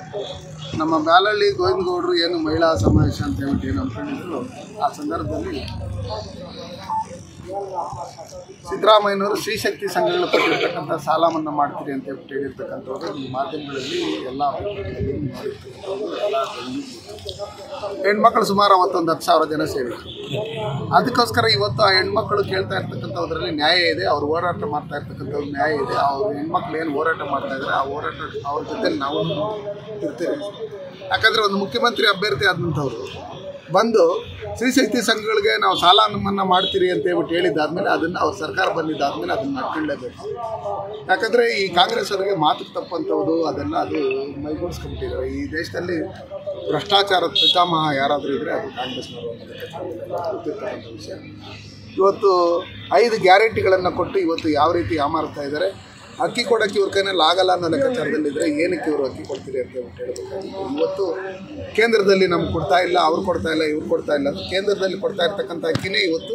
ನಮ್ಮ ಬ್ಯಾಲಹಳ್ಳಿ ಗೋವಿಂದಗೌಡರು ಏನು ಮಹಿಳಾ ಸಮಾವೇಶ ಅಂತ ಹೇಳ್ಬಿಟ್ಟು ಏನು ಅಂದ್ಕೊಂಡಿದ್ರು ಆ ಸಂದರ್ಭದಲ್ಲಿ ಸಿದ್ದರಾಮಯ್ಯನವರು ಶ್ರೀಶಕ್ತಿ ಸಂಘಗಳು ಕೊಟ್ಟಿರ್ತಕ್ಕಂಥ ಸಾಲ ಮನ್ನಾ ಮಾಡ್ತೀರಿ ಅಂತ ಹೇಳ್ಬಿಟ್ಟು ಹೇಳಿರ್ತಕ್ಕಂಥದ್ದು ಈ ಮಾಧ್ಯಮಗಳಲ್ಲಿ ಎಲ್ಲ ಪತ್ರಿಕೆಗಳಲ್ಲಿ ನೋಡಿರ್ತಕ್ಕಂಥದ್ದು ಎಲ್ಲ ಗಮನಿಸಿರ್ತಕ್ಕಂಥದ್ದು. ಹೆಣ್ಮಕ್ಳು ಸುಮಾರು ಅವತ್ತೊಂದು ಹತ್ತು ಸಾವಿರ ಜನ ಸೇರಿದ್ರು ಅದಕ್ಕೋಸ್ಕರ ಇವತ್ತು ಆ ಹೆಣ್ಮಕ್ಳು ಕೇಳ್ತಾ ಇರ್ತಕ್ಕಂಥದ್ರಲ್ಲಿ ನ್ಯಾಯ ಇದೆ ಅವ್ರು ಹೋರಾಟ ಮಾಡ್ತಾ ಇರ್ತಕ್ಕಂಥದ್ದು ನ್ಯಾಯ ಇದೆ ಅವ್ರ ಹೆಣ್ಮಕ್ಳು ಏನು ಹೋರಾಟ ಮಾಡ್ತಾ ಇದ್ದಾರೆ ಆ ಹೋರಾಟ ಅವ್ರ ಜೊತೆ ನಾವು ಇರ್ತೀವಿ ಯಾಕಂದರೆ ಒಂದು ಮುಖ್ಯಮಂತ್ರಿ ಅಭ್ಯರ್ಥಿ ಆದಂಥವ್ರು ಬಂದು ಶ್ರೀಶಕ್ತಿ ಸಂಘಗಳಿಗೆ ನಾವು ಸಾಲ ಮನ್ನಾ ಮಾಡ್ತೀರಿ ಅಂತ ಹೇಳ್ಬಿಟ್ಟು ಹೇಳಿದ್ದಾದ್ಮೇಲೆ ಅದನ್ನು ಅವ್ರ ಸರ್ಕಾರ ಬಂದಿದ್ದಾದ್ಮೇಲೆ ಅದನ್ನು ನಡ್ಕೊಳ್ಳೇಬೇಕು ಯಾಕಂದರೆ ಈ ಕಾಂಗ್ರೆಸ್ ಅವರಿಗೆ ಮಾತು ತಪ್ಪಂಥದ್ದು ಅದನ್ನು ಅದು ಮೈಗೂಡಿಸ್ಕೊಂಬಿಟ್ಟಿದ್ದಾರೆ ಈ ದೇಶದಲ್ಲಿ ಭ್ರಷ್ಟಾಚಾರದ ಪಿತಾಮಹ ಯಾರಾದರೂ ಇದ್ದರೆ ಅದು ಕಾಂಗ್ರೆಸ್ನವರು ಅನ್ನೋದಕ್ಕೆ ಗೊತ್ತಿರ್ತಕ್ಕಂಥ ವಿಷಯ ಇವತ್ತು ಐದು ಗ್ಯಾರಂಟಿಗಳನ್ನು ಕೊಟ್ಟು ಇವತ್ತು ಯಾವ ರೀತಿ ಯಾಮಾರ್ತಾ ಇದ್ದಾರೆ ಅಕ್ಕಿ ಕೊಡೋಕ್ಕೆ ಇವ್ರ ಕೈನಲ್ಲಿ ಆಗಲ್ಲ ಅನ್ನೋ ಲೆಕ್ಕಾಚಾರದಲ್ಲಿದ್ದರೆ ಏನಕ್ಕೆ ಇವರು ಅಕ್ಕಿ ಕೊಡ್ತೀರಿ ಅಂತ ಹೇಳ್ಬಿಟ್ಟು ಹೇಳ್ಬೇಕಾಗಿತ್ತು ಇವತ್ತು ಕೇಂದ್ರದಲ್ಲಿ ನಮ್ಗೆ ಕೊಡ್ತಾ ಇಲ್ಲ ಅವ್ರು ಕೊಡ್ತಾ ಇಲ್ಲ ಇವ್ರು ಕೊಡ್ತಾ ಇಲ್ಲ ಅಂತ ಕೇಂದ್ರದಲ್ಲಿ ಕೊಡ್ತಾ ಇರ್ತಕ್ಕಂಥ ಅಕ್ಕಿನೇ ಇವತ್ತು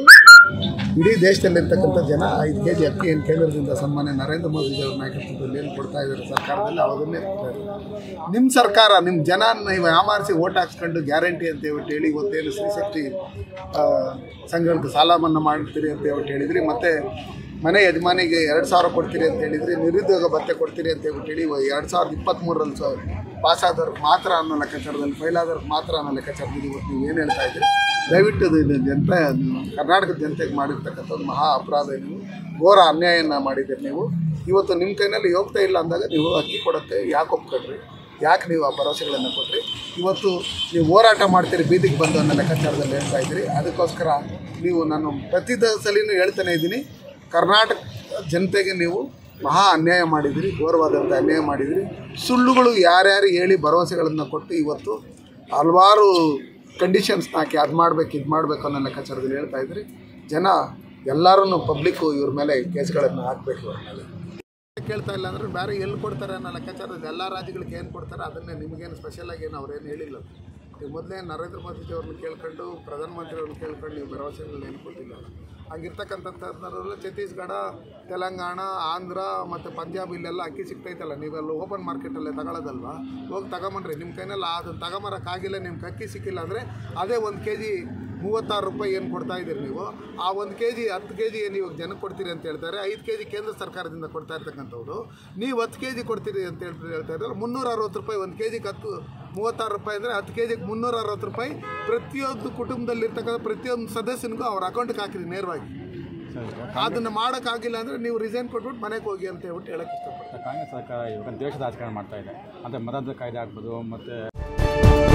ಇಡೀ ದೇಶದಲ್ಲಿ ಇರ್ತಕ್ಕಂಥ ಜನ ಐದು ಕೆ ಜಿ ಅಕ್ಕಿ ಏನು ಕೇಂದ್ರದಿಂದ ಸನ್ಮಾನ್ಯ ನರೇಂದ್ರ ಮೋದಿ ಅವರ ನಾಯಕತ್ವದಲ್ಲಿ ಏನು ಕೊಡ್ತಾ ಇದ್ದಾರೆ ಸರ್ಕಾರದಲ್ಲಿ ಅವಾಗನ್ನೇ ಕೊಡ್ತಾ ಇದ್ದಾರೆ ನಿಮ್ಮ ಸರ್ಕಾರ ನಿಮ್ಮ ಜನ ನೀವು ಯಾಮಾರಿಸಿ ಓಟ್ ಹಾಕ್ಸ್ಕೊಂಡು ಗ್ಯಾರಂಟಿ ಅಂತ ಹೇಳ್ಬಿಟ್ಟು ಹೇಳಿ ಇವತ್ತೇನು ಶ್ರೀಶಕ್ತಿ ಆ, ಸಂಘಗಳಿಗೆ ಸಾಲ ಮನ್ನಾ ಮಾಡ್ತೀರಿ ಅಂತ ಹೇಳ್ಬಿಟ್ಟು ಹೇಳಿದ್ರಿ ಮತ್ತು ಮನೆ ಯಜಮಾನಿಗೆ ಎರಡು ಸಾವಿರ ಕೊಡ್ತೀರಿ ಅಂತ ಹೇಳಿದ್ರಿ ನಿರುದ್ಯೋಗ ಭತ್ಯೆ ಕೊಡ್ತೀರಿ ಅಂತ ಹೇಳ್ಬಿಟ್ಟು ಹೇಳಿ ಎರಡು ಸಾವಿರದ ಇಪ್ಪತ್ತ್ಮೂರರಲ್ಲಿ ಸ ಪಾಸ್ ಆದವ್ರಿಗೆ ಮಾತ್ರ ಅನ್ನೋ ಲೆಕ್ಕಾಚಾರದಲ್ಲಿ ಫೈಲ್ ಆದವ್ರಿಗೆ ಮಾತ್ರ ಅನ್ನೋ ಲೆಕ್ಕಾಚಾರದಲ್ಲಿ ಇವತ್ತು ನೀವು ಏನು ಹೇಳ್ತಾ ಇದ್ದೀರಿ ದಯವಿಟ್ಟು ಇದು ಇದು ಜನತೆ ಕರ್ನಾಟಕದ ಜನತೆಗೆ ಮಾಡಿರ್ತಕ್ಕಂಥದ್ದು ಮಹಾ ಅಪರಾಧ ನೀವು ಘೋರ ಅನ್ಯಾಯನ ಮಾಡಿದ್ದೀರಿ ನೀವು ಇವತ್ತು ನಿಮ್ಮ ಕೈನಲ್ಲಿ ಹೋಗ್ತಾ ಇಲ್ಲ ಅಂದಾಗ ನೀವು ಅಕ್ಕಿ ಕೊಡೋಕ್ಕೆ ಯಾಕೆ ಒಪ್ಕೊಂಡ್ರಿ ಯಾಕೆ ನೀವು ಆ ಭರವಸೆಗಳನ್ನು ಕೊಟ್ರಿ ಇವತ್ತು ನೀವು ಹೋರಾಟ ಮಾಡ್ತೀರಿ ಬೀದಿಗೆ ಬಂದು ಅನ್ನೋ ಲೆಕ್ಕಾಚಾರದಲ್ಲಿ ಹೇಳ್ತಾ ಇದ್ದೀರಿ ಅದಕ್ಕೋಸ್ಕರ ನೀವು ನಾನು ಪ್ರತಿ ದ- ಸಲಿನೂ ಹೇಳ್ತಾನೆ ಇದ್ದೀನಿ ಕರ್ನಾಟಕ ಜನತೆಗೆ ನೀವು ಮಹಾ ಅನ್ಯಾಯ ಮಾಡಿದಿರಿ ಘೋರವಾದಂಥ ಅನ್ಯಾಯ ಮಾಡಿದಿರಿ ಸುಳ್ಳುಗಳು ಯಾರ್ಯಾರು ಹೇಳಿ ಭರವಸೆಗಳನ್ನು ಕೊಟ್ಟು ಇವತ್ತು ಹಲವಾರು ಕಂಡೀಷನ್ಸ್ನ ಹಾಕಿ ಅದು ಮಾಡಬೇಕು ಇದು ಮಾಡಬೇಕು ಅನ್ನೋ ಲೆಕ್ಕಾಚಾರದಲ್ಲಿ ಹೇಳ್ತಾ ಇದ್ರಿ ಜನ ಎಲ್ಲರೂ ಪಬ್ಲಿಕ್ಕು ಇವ್ರ ಮೇಲೆ ಕೇಸ್ಗಳನ್ನು ಹಾಕಬೇಕು ಇವ್ರ ಮೇಲೆ ಕೇಳ್ತಾ ಇಲ್ಲ ಅಂದ್ರೆ ಬೇರೆ ಎಲ್ಲಿ ಕೊಡ್ತಾರೆ ಅನ್ನೋ ಲೆಕ್ಕಾಚಾರದ ಎಲ್ಲ ರಾಜ್ಯಗಳಿಗೆ ಏನು ಕೊಡ್ತಾರೆ ಅದನ್ನೇ ನಿಮಗೇನು ಸ್ಪೆಷಲಾಗಿ ಏನು ಅವ್ರೇನು ಹೇಳಿಲ್ಲ ನೀವು ಮೊದಲೇ ನರೇಂದ್ರ ಮೋದಿಜಿ ಅವ್ರನ್ನ ಕೇಳ್ಕೊಂಡು ಪ್ರಧಾನಮಂತ್ರಿ ಅವ್ರನ್ನ ಕೇಳ್ಕೊಂಡು ನೀವು ಭರವಸೆಗಳನ್ನ ಏನು ಕೊಟ್ಟಿಲ್ಲ ಹಂಗಿರ್ತಕ್ಕಂಥದ್ರಲ್ಲಿ ಛತ್ತೀಸ್ಗಢ ತೆಲಂಗಾಣ ಆಂಧ್ರ ಮತ್ತು ಪಂಜಾಬ್ ಇಲ್ಲೆಲ್ಲ ಅಕ್ಕಿ ಸಿಗ್ತೈತಲ್ಲ ನೀವೆಲ್ಲ ಓಪನ್ ಮಾರ್ಕೆಟಲ್ಲೇ ತಗೊಳ್ಳೋದಲ್ವಾ ಹೋಗಿ ತಗೊಂಬನ್ರಿ ನಿಮ್ಮ ಕೈನಲ್ಲಿ ಅದನ್ನು ತಗೊಂಬರೋಕ್ಕಾಗಿಲ್ಲ ನಿಮ್ಗೆ ಅಕ್ಕಿ ಸಿಕ್ಕಿಲ್ಲ ಅಂದರೆ ಅದೇ ಒಂದು ಕೆ ಜಿ ಮೂವತ್ತಾರು ರೂಪಾಯಿ ಏನು ಕೊಡ್ತಾ ಇದ್ದೀರಿ ನೀವು ಆ ಒಂದು ಕೆ ಜಿ ಹತ್ತು ಕೆ ಜಿ ಏನು ಇವಾಗ ಜನಕ್ಕೆ ಕೊಡ್ತೀರಿ ಅಂತ ಹೇಳ್ತಾರೆ ಐದು ಕೆ ಜಿ ಕೇಂದ್ರ ಸರ್ಕಾರದಿಂದ ಕೊಡ್ತಾ ಇರ್ತಕ್ಕಂಥವ್ರು ನೀವು ಹತ್ತು ಕೆ ಜಿ ಕೊಡ್ತೀರಿ ಅಂತ ಹೇಳ್ಬಿಟ್ಟು ಹೇಳ್ತಾ ಇದ್ದಾರೆ ಮುನ್ನೂರ ಅರವತ್ತು ರೂಪಾಯಿ ಒಂದು ಕೆ ಜಿಗೆ ಹತ್ತು ಮೂವತ್ತಾರು ರೂಪಾಯಿ ಅಂದರೆ ಹತ್ತು ಕೆ ಜಿಗೆ ಮುನ್ನೂರ ಅರವತ್ತು ರೂಪಾಯಿ ಪ್ರತಿಯೊಂದು ಕುಟುಂಬದಲ್ಲಿರ್ತಕ್ಕಂಥ ಪ್ರತಿಯೊಂದು ಸದಸ್ಯನಿಗೂ ಅವ್ರ ಅಕೌಂಟ್ಗೆ ಹಾಕಿರಿ ನೇರವಾಗಿ ಅದನ್ನು ಮಾಡೋಕ್ಕಾಗಿಲ್ಲ ಅಂದರೆ ನೀವು ರಿಸೈನ್ ಕೊಟ್ಬಿಟ್ಟು ಮನೆಗೆ ಹೋಗಿ ಅಂತ ಹೇಳ್ಬಿಟ್ಟು ಹೇಳಕ್ಕೆ ಇಷ್ಟಪಡ್ತೀನಿ ಕಾಂಗ್ರೆಸ್ ಸರ್ಕಾರ ಇವಾಗ ದೇಶದ ರಾಜಕಾರಣ ಮಾಡ್ತಾ ಇದೆ ಅಂದರೆ ಮತದ ಕಾಯ್ದೆ ಆಗ್ಬೋದು ಮತ್ತು